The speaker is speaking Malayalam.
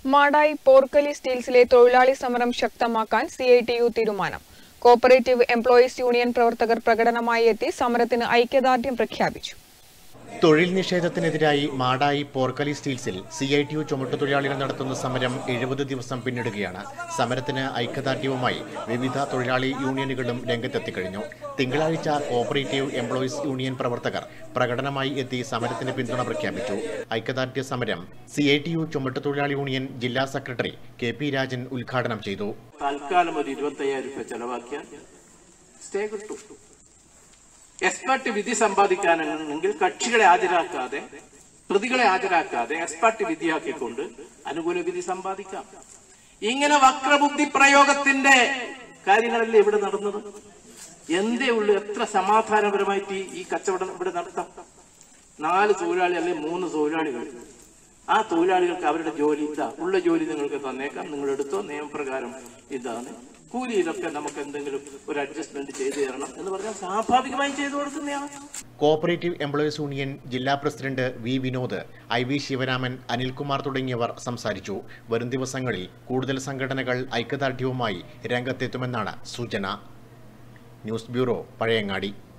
മാടായി പോർക്കലി സ്റ്റീൽസിലെ തൊഴിലാളി സമരം ശക്തമാക്കാൻ സി ഐ ടി യു തീരുമാനം കോപ്പറേറ്റീവ് എംപ്ലോയീസ് യൂണിയൻ പ്രവർത്തകർ പ്രകടനമായി എത്തി സമരത്തിന് ഐക്യദാർഢ്യം പ്രഖ്യാപിച്ചു തൊഴിൽ നിഷേധത്തിനെതിരായി മാടായി പോർക്കലി സ്റ്റീൽസിൽ സി ഐ ടി യു ചുമട്ടുതൊഴിലാളികൾ നടത്തുന്ന സമരം എഴുപത് ദിവസം പിന്നിടുകയാണ് സമരത്തിന് ഐക്യദാർഢ്യവുമായി വിവിധ തൊഴിലാളി യൂണിയനുകളും രംഗത്തെത്തിക്കഴിഞ്ഞു തിങ്കളാഴ്ച കോപ്പറേറ്റീവ് എംപ്ലോയീസ് യൂണിയൻ പ്രവർത്തകർ പ്രകടനമായി എത്തി സമരത്തിന് പിന്തുണ പ്രഖ്യാപിച്ചു ഐക്യദാർഢ്യ സമരം സി ഐ ടി യു ചുമട്ടുതൊഴിലാളി യൂണിയൻ ജില്ലാ സെക്രട്ടറി കെ പി രാജൻ ഉദ്ഘാടനം ചെയ്തു തൽക്കാലം ഒരു ഇരുപത്തയ്യായിരം രൂപ ചെലവാക്കിയാൽ സ്റ്റേ കിട്ടും എക്സ്പെർട്ട് വിധി സമ്പാദിക്കാനാണെങ്കിൽ കക്ഷികളെ ഹാജരാക്കാതെ പ്രതികളെ ഹാജരാക്കാതെ എക്സ്പെർട്ട് വിധിയാക്കിക്കൊണ്ട് അനുകൂല വിധി സമ്പാദിക്കാം ഇങ്ങനെ വക്രബുദ്ധി പ്രയോഗത്തിന്റെ കാര്യങ്ങളല്ലേ ഇവിടെ നടന്നത് എന്തേ ഉള്ളു എത്ര സമാധാനപരമായിട്ട് ഈ- ഈ കച്ചവടം ഇവിടെ നടത്താം നാല് തൊഴിലാളി അല്ലെങ്കിൽ മൂന്ന് തൊഴിലാളികൾ ആ തൊഴിലാളികൾക്ക് അവരുടെ ജോലി ഇതാ ഉള്ള ജോലി നിങ്ങൾക്ക് തന്നേക്കാം നിങ്ങൾ എടുത്തോ നിയമപ്രകാരം ഇതാണ് കൂലിയിലൊക്കെ നമുക്ക് എന്തെങ്കിലും ഒരു അഡ്ജസ്റ്റ്മെന്റ് ചെയ്തു തരണം എന്ന് പറഞ്ഞാൽ സ്വാഭാവികമായും ചെയ്തു കൊടുക്കുന്നതാണ് കോഓപ്പറേറ്റീവ് എംപ്ലോയീസ് യൂണിയൻ ജില്ലാ president V Vinod I V Sivaraman Anilkumar തുടങ്ങിയവർ സംസാരിച്ചു വരും ദിവസങ്ങളിൽ കൂടുതൽ സംഘടനകൾ ഐക്യദാർഢ്യവുമായി രംഗത്തെത്തുമെന്നാണ് സൂചന ന്യൂസ് ബ്യൂറോ പഴയങ്ങാടി